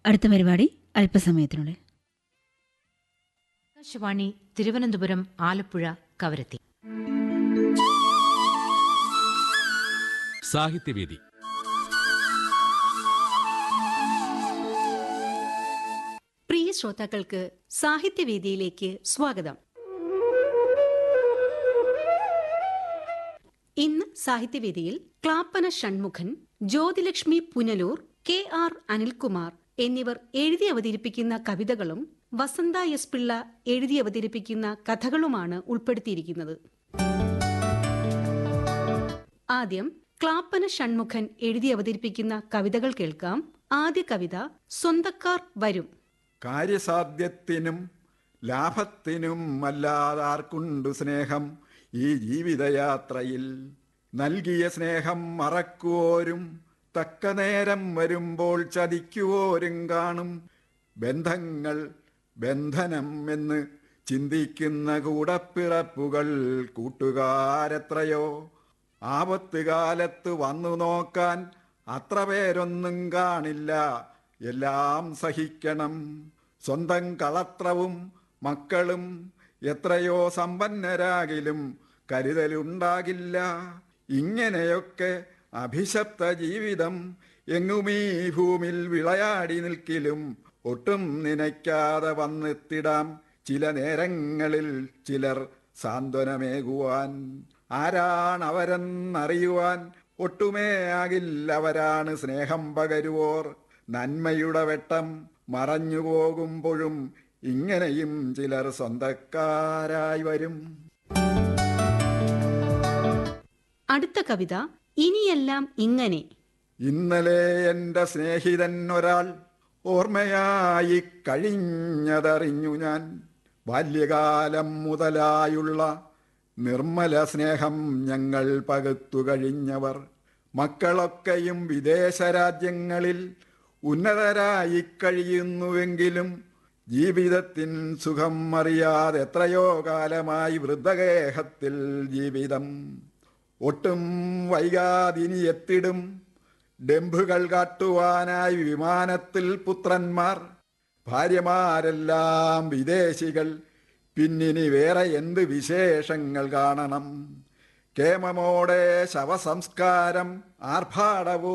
അടുത്ത പരിപാടി അല്പസമയത്തിനുള്ളിൽ ആകാശവാണി തിരുവനന്തപുരം ആലപ്പുഴ കവരത്തി സാഹിത്യവേദി പ്രിയ ശ്രോതാക്കൾക്ക് സാഹിത്യവേദിയിലേക്ക് സ്വാഗതം ഇന്ന് സാഹിത്യവേദിയിൽ ക്ലാപ്പന ഷൺമുഖൻ ജ്യോതിലക്ഷ്മി പുനലൂർ കെ ആർ അനിൽകുമാർ എന്നിവർ എഴുതി അവതരിപ്പിക്കുന്ന കവിതകളും വസന്ത എസ് പിള്ള എഴുതി അവതരിപ്പിക്കുന്ന കഥകളുമാണ് ഉൾപ്പെടുത്തിയിരിക്കുന്നത് ആദ്യം ക്ലാപ്പന ഷൺമുഖൻ എഴുതി അവതരിപ്പിക്കുന്ന കവിതകൾ കേൾക്കാം ആദ്യ കവിത സ്വന്തക്കാർ വരും കാര്യസാധ്യത്തിനും ലാഭത്തിനും അല്ലാതാർക്കുണ്ടു സ്നേഹം ഈ ജീവിതയാത്രയിൽ നൽകിയ സ്നേഹം മറക്കുവോരും തക്ക നേരം വരുമ്പോൾ ചതിക്കുവോരും കാണും ബന്ധങ്ങൾ ബന്ധനം എന്ന് ചിന്തിക്കുന്ന കൂടപ്പിറപ്പുകൾ കൂട്ടുകാരെത്രയോ ആപത്ത് കാലത്ത് വന്നു നോക്കാൻ അത്ര പേരൊന്നും കാണില്ല എല്ലാം സഹിക്കണം സ്വന്തം കളത്രവും മക്കളും എത്രയോ സമ്പന്നരാകിലും കരുതലുണ്ടാകില്ല ഇങ്ങനെയൊക്കെ അഭിശപ്ത ജീവിതം എങ്ങുമീ ഭൂമിൽ വിളയാടി നിൽക്കിലും ഒട്ടും നനയ്ക്കാതെ വന്നെത്തിടാം ചില നേരങ്ങളിൽ ചിലർ സാന്ത്വനമേകുവാൻ ആരാണവരെന്നറിയുവാൻ ഒട്ടുമേ ആകില്ല അവരാണ് സ്നേഹം പകരുവോർ നന്മയുടെ വെട്ടം മറഞ്ഞു പോകുമ്പോഴും ഇങ്ങനെയും ചിലർ സ്വന്തക്കാരായി വരും അടുത്ത കവിത ഇനിയെല്ലാം ഇങ്ങനെ ഇന്നലെ എൻ്റെ സ്നേഹിതൻ ഒരാൾ ഓർമ്മയായി കഴിഞ്ഞതറിഞ്ഞു ഞാൻ ബാല്യകാലം മുതലായുള്ള നിർമ്മല സ്നേഹം ഞങ്ങൾ പകുത്തു കഴിഞ്ഞവർ മക്കളൊക്കെയും വിദേശ രാജ്യങ്ങളിൽ ഉന്നതരായി കഴിയുന്നുവെങ്കിലും ജീവിതത്തിൻ സുഖം അറിയാതെ എത്രയോ കാലമായി വൃദ്ധഗേഹത്തിൽ ജീവിതം ഒട്ടും വൈകാതിനി എത്തിടും ഡെമ്പുകൾ കാട്ടുവാനായി വിമാനത്തിൽ പുത്രന്മാർ ഭാര്യമാരെല്ലാം വിദേശികൾ പിന്നിനി വേറെ എന്ത് വിശേഷങ്ങൾ കാണണം കേമമോടെ ശവസംസ്കാരം ആർഭാടവും